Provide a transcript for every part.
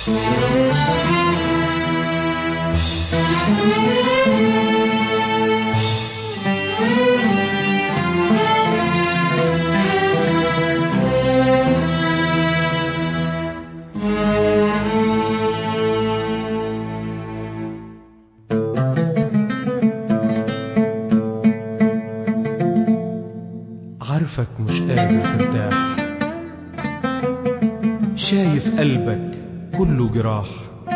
عارفك مش قادر ترتاح شايف قلبك كله جراح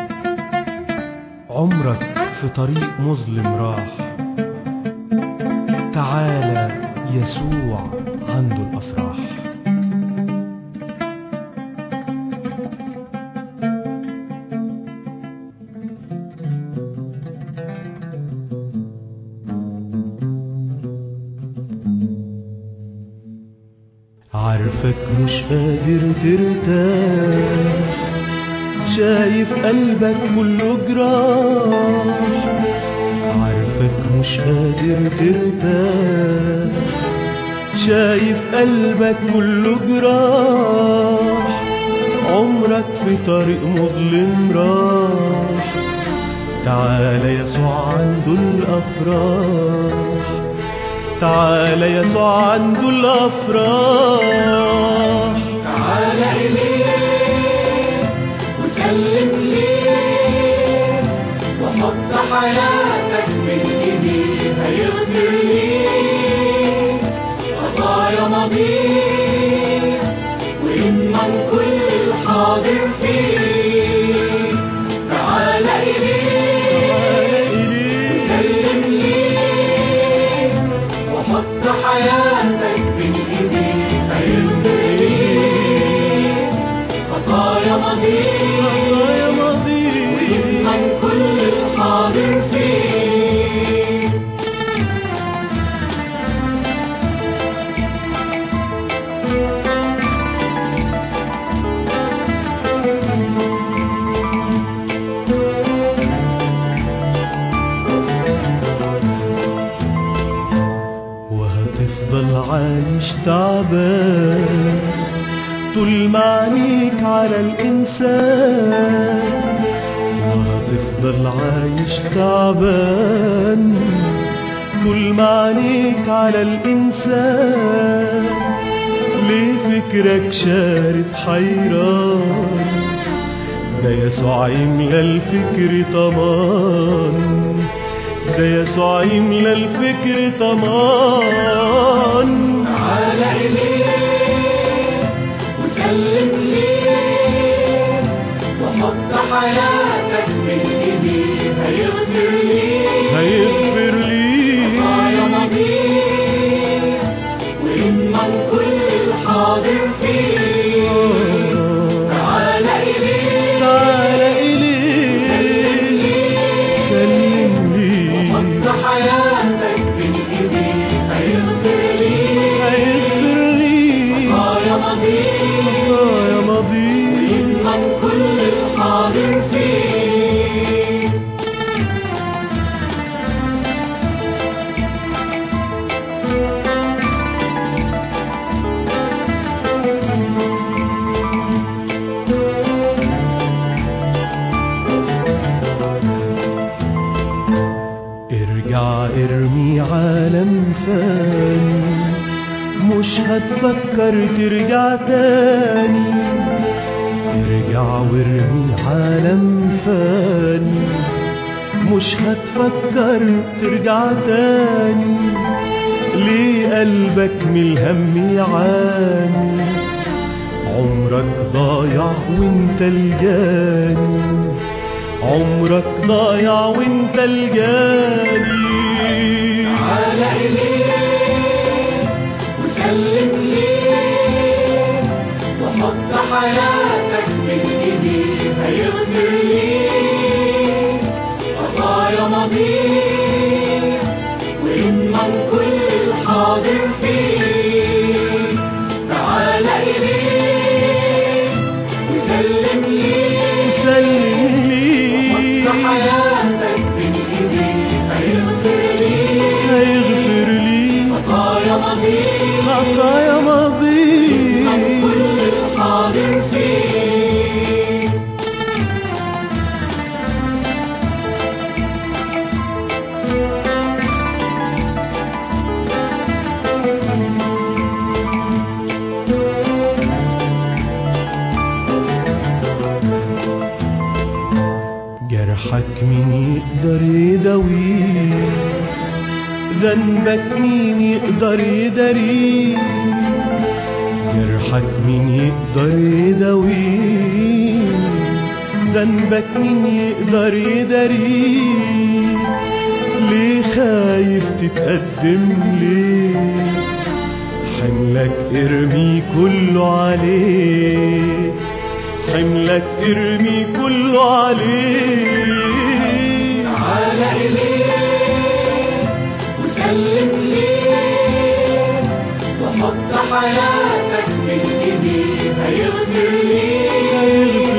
عمرك في طريق مظلم راح تعالى يسوع عنده الأفراح عارفك مش قادر ترتاح شايف قلبك كله جراح عارفك مش قادر ترتاح شايف قلبك كله جراح عمرك في طريق مظلم راح تعالى يسوع عنده الأفراح تعالى يسوع عنده الأفراح تعال إليه وسلم ليه وحط حياتك بين إيديه هيغفر ليك خطايا ماضيك ويضمن كل الحاضر فيك تعال إليه وسلم ليه وحط حياتك بين ايديه هيغفر ليك خطايا ماضيك يا ماضي ويضمن كل الحاضر فيك وهتفضل عايش تعبان طول ما عينيك على الإنسان وهتفضل عايش تعبان طول ما عينيك على الإنسان ليه فكرك شارد حيران ده يسوع يملى الفكر طمان ده يسوع يملى الفكر طمان تعال إليه وسلم ليه وحط حياتك بين ايديه هيغفر ليك هيغفر خطايا لي ماضيك ويضمن كل الحاضر فيك تعال إليه تعال إليه سلم لي حط حياتك بين ايديه هيغفر ليك هيغفر لي خطايا ماضيك يا ماضي ويضمن كل الحاضر فيك ارجع ارمي عالم فاني مش هتفكر ترجع تاني ارجع وارمي عالم فاني مش هتفكر ترجع تاني ليه قلبك من الهم يعاني عمرك ضايع وانت الجاني عمرك ضايع وانت الجاني تعال إليه وسلم ليه وحط حياتك بين ايديه هيغفر ليك خطايا ماضيك ويضمن كل الحاضر فيك تعال إليه وسلم ليه سلم لي حط حياتك بين ايديه هيغفر ليك هيغفر لي خطايا ماضيك خطايا ماضي كل الحاضر فيك جرحك مين يقدر يداويه ذنبك مين يقدر يداريه جرحك مين يقدر يداويه ذنبك مين يقدر يداريه ليه خايف تتقدم ليه حملك ارمي كله عليه حملك ارمي كله عليه تعال إليه وسلم ليه وحط حياتك بين إيديه هيغفر ليه